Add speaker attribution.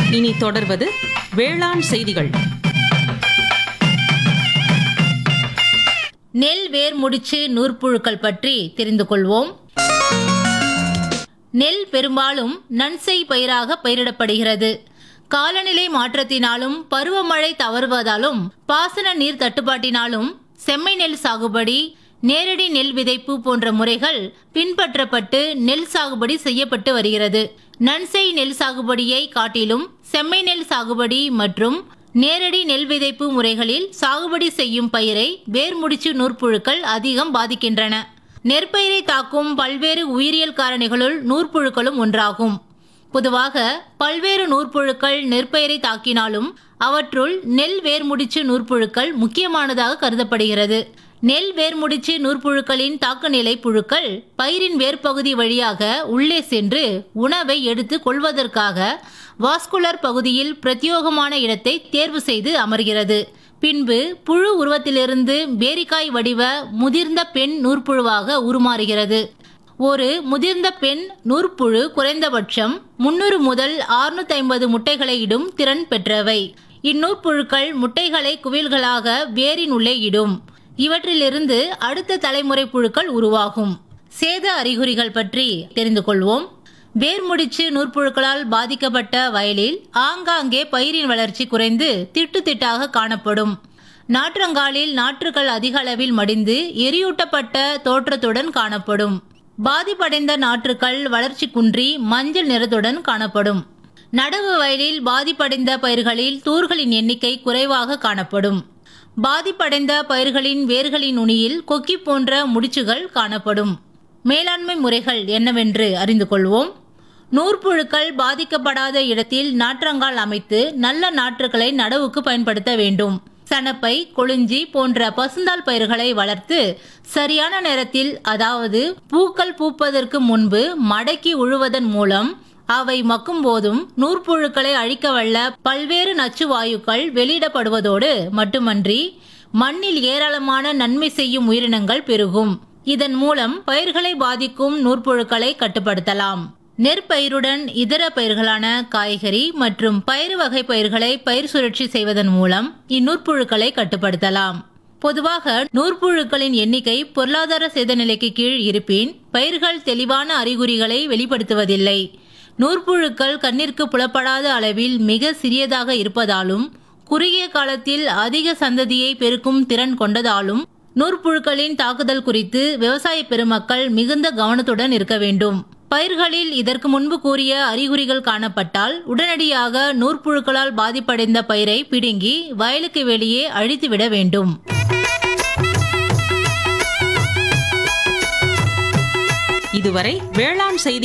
Speaker 1: இனி தொடர்வது வேளாண் செய்திகள்
Speaker 2: நெல் வேர் முடிச்சு நூற்புழுக்கள் பற்றி தெரிந்து கொள்வோம் நெல் பெரும்பாலும் நன்செய் பயிராக பயிரிடப்படுகிறது காலநிலை மாற்றத்தினாலும் பருவமழை தவறுவதாலும் பாசன நீர் தட்டுப்பாட்டினாலும் செம்மை நெல் சாகுபடி நேரடி நெல் விதைப்பு போன்ற முறைகள் பின்பற்றப்பட்டு நெல் சாகுபடி செய்யப்பட்டு வருகிறது நன்செய் நெல் சாகுபடியை காட்டிலும் செம்மை நெல் சாகுபடி மற்றும் நேரடி நெல் விதைப்பு முறைகளில் சாகுபடி செய்யும் பயிரை வேர்முடிச்சு நூற்புழுக்கள் அதிகம் பாதிக்கின்றன நெற்பயிரை தாக்கும் பல்வேறு உயிரியல் காரணிகளுள் நூற்புழுக்களும் ஒன்றாகும் பொதுவாக பல்வேறு நூற்புழுக்கள் நெற்பயிரை தாக்கினாலும் அவற்றுள் நெல் வேர்முடிச்சு நூற்புழுக்கள் முக்கியமானதாக கருதப்படுகிறது நெல் வேர்முடிச்சு நூற்புழுக்களின் தாக்குநிலை புழுக்கள் பயிரின் வேர்ப்பகுதி வழியாக உள்ளே சென்று உணவை எடுத்து கொள்வதற்காக வாஸ்குலர் பகுதியில் பிரத்யோகமான இடத்தை தேர்வு செய்து அமர்கிறது பின்பு புழு உருவத்திலிருந்து பேரிக்காய் வடிவ முதிர்ந்த பெண் நூற்புழுவாக உருமாறுகிறது ஒரு முதிர்ந்த பெண் நூற்புழு குறைந்தபட்சம் முன்னூறு முதல் 650 ஐம்பது முட்டைகளை இடும் திறன் பெற்றவை இந்நூற்புழுக்கள் முட்டைகளை குவியல்களாக வேரின் உள்ளே இடும் இவற்றிலிருந்து அடுத்த தலைமுறை புழுக்கள் உருவாகும் சேத அறிகுறிகள் பற்றி தெரிந்து கொள்வோம் வேர்முடிச்சு நூற்புழுக்களால் பாதிக்கப்பட்ட வயலில் ஆங்காங்கே பயிரின் வளர்ச்சி குறைந்து திட்டு திட்டாக காணப்படும் நாற்றங்காலில் நாற்றுகள் அதிக அளவில் மடிந்து எரியூட்டப்பட்ட தோற்றத்துடன் காணப்படும் பாதிப்படைந்த நாற்றுகள் வளர்ச்சி குன்றி மஞ்சள் நிறத்துடன் காணப்படும் நடவு வயலில் பாதிப்படைந்த பயிர்களில் தூர்களின் எண்ணிக்கை குறைவாக காணப்படும் பாதிப்படைந்த பயிர்களின் வேர்களின் நுனியில் கொக்கி போன்ற முடிச்சுகள் காணப்படும் மேலாண்மை முறைகள் என்னவென்று அறிந்து கொள்வோம் நூற்புழுக்கள் பாதிக்கப்படாத இடத்தில் நாற்றங்கால் அமைத்து நல்ல நாற்றுகளை நடவுக்கு பயன்படுத்த வேண்டும் சணப்பை கொழுஞ்சி போன்ற பசுந்தாள் பயிர்களை வளர்த்து சரியான நேரத்தில் அதாவது பூக்கள் பூப்பதற்கு முன்பு மடக்கி உழுவதன் மூலம் அவை மக்கும் போதும் நூற்புழுக்களை அழிக்க வல்ல பல்வேறு நச்சு வாயுக்கள் வெளியிடப்படுவதோடு மட்டுமன்றி மண்ணில் ஏராளமான நன்மை செய்யும் உயிரினங்கள் பெருகும் இதன் மூலம் பயிர்களை பாதிக்கும் நூற்புழுக்களை கட்டுப்படுத்தலாம் நெற்பயிருடன் இதர பயிர்களான காய்கறி மற்றும் பயிறு வகை பயிர்களை பயிர் சுழற்சி செய்வதன் மூலம் இந்நூற்புழுக்களை கட்டுப்படுத்தலாம் பொதுவாக நூற்புழுக்களின் எண்ணிக்கை பொருளாதார சேத நிலைக்கு கீழ் இருப்பின் பயிர்கள் தெளிவான அறிகுறிகளை வெளிப்படுத்துவதில்லை நூற்புழுக்கள் கண்ணிற்கு புலப்படாத அளவில் மிக சிறியதாக இருப்பதாலும் குறுகிய காலத்தில் அதிக சந்ததியை பெருக்கும் திறன் கொண்டதாலும் நூற்புழுக்களின் தாக்குதல் குறித்து விவசாய பெருமக்கள் மிகுந்த கவனத்துடன் இருக்க வேண்டும் பயிர்களில் இதற்கு முன்பு கூறிய அறிகுறிகள் காணப்பட்டால் உடனடியாக நூற்புழுக்களால் பாதிப்படைந்த பயிரை பிடுங்கி வயலுக்கு வெளியே அழித்துவிட வேண்டும்
Speaker 1: இதுவரை வேளாண் செய்தி